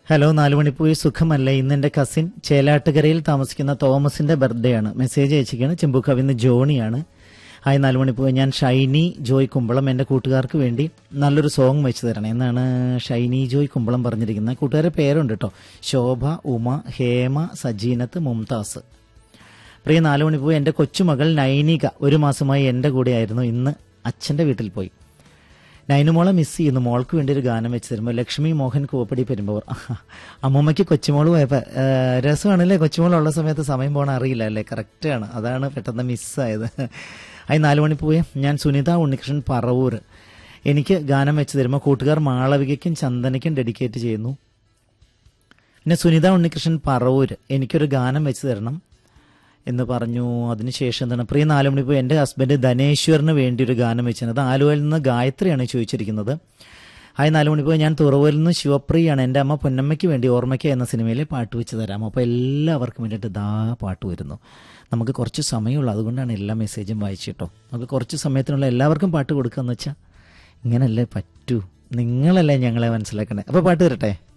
hello നാലുമണിപ്പൂയി സുഖമല്ലേ ഇന്ന് എന്റെ കസിൻ ചേലാട്ടുകരയിൽ താമസിക്കുന്ന തോമസിന്റെ ബർത്ത്ഡേ ആണ് മെസ്സേജ് അയച്ചിരിക്കുകയാണ് ചെമ്പുക്കവിന്ന് ജോണിയാണ് ഹായ് നാലുമണിപ്പൂയി ഞാൻ ഷൈനി ജോയ് കുമ്പളം എന്റെ കൂട്ടുകാർക്ക് വേണ്ടി നല്ലൊരു സോങ് വെച്ച് തരണം എന്നാണ് ഷൈനി ജോയ് കുമ്പളം പറഞ്ഞിരിക്കുന്നത് കൂട്ടുകാരുടെ പേരുണ്ട് കേട്ടോ ശോഭ ഉമ ഹേമ സജീനത്ത് മുംതാസ് പ്രിയ നാലുമണിപ്പൂയി എന്റെ കൊച്ചുമകൾ നൈനിക ഒരു മാസമായി എന്റെ കൂടെയായിരുന്നു ഇന്ന് അച്ഛന്റെ വീട്ടിൽ പോയി നൈനുമോളെ മിസ് ചെയ്യുന്നു മോൾക്ക് വേണ്ടി ഒരു ഗാനം വെച്ച് തരുമ്പോൾ ലക്ഷ്മി മോഹൻ കൂവപ്പടി പെരുമ്പവർ അമ്മൂമ്മയ്ക്ക് കൊച്ചുമോള് പോയപ്പോ രസമാണല്ലേ കൊച്ചുമോളുള്ള സമയത്ത് സമയം പോകണ അറിയില്ല അല്ലേ കറക്റ്റാണ് അതാണ് പെട്ടെന്ന് മിസ്സായത് അതിന് നാലു മണി പോയി ഞാൻ സുനിത ഉണ്ണികൃഷ്ണൻ പറവൂർ എനിക്ക് ഗാനം വെച്ച് തരുമ്പോൾ കൂട്ടുകാർ മാളവികയ്ക്കും ചന്ദനയ്ക്കും ഡെഡിക്കേറ്റ് ചെയ്യുന്നു പിന്നെ സുനിത ഉണ്ണികൃഷ്ണൻ പറവൂർ എനിക്കൊരു ഗാനം വെച്ച് തരണം എന്ന് പറഞ്ഞു അതിനുശേഷം എന്താണ് പ്രിയ നാലുമണി പോയി എൻ്റെ ഹസ്ബൻഡ് ധനേശ്വറിന് വേണ്ടി ഒരു ഗാനം വെച്ചിരുന്നത് ആലുവയിൽ നിന്ന് ഗായത്രിയാണ് ചോദിച്ചിരിക്കുന്നത് ഹായ് നാലുമണി പോയി ഞാൻ തുറവൂരിൽ നിന്ന് ശിവപ്രിയാണ് എൻ്റെ അമ്മ പൊന്നമ്മയ്ക്ക് വേണ്ടി ഓർമ്മയ്ക്ക എന്ന സിനിമയിലെ പാട്ട് വെച്ച് തരാം അപ്പോൾ എല്ലാവർക്കും വേണ്ടിയിട്ട് ദാ പാട്ട് വരുന്നു നമുക്ക് കുറച്ച് സമയമുള്ളൂ അതുകൊണ്ടാണ് എല്ലാ മെസ്സേജും വായിച്ചിട്ടോ നമുക്ക് കുറച്ച് സമയത്തിനുള്ള എല്ലാവർക്കും പാട്ട് കൊടുക്കാന്ന് വെച്ചാൽ ഇങ്ങനല്ലേ പറ്റൂ നിങ്ങളല്ലേ ഞങ്ങളെ മനസ്സിലാക്കണേ അപ്പോൾ പാട്ട് തരട്ടെ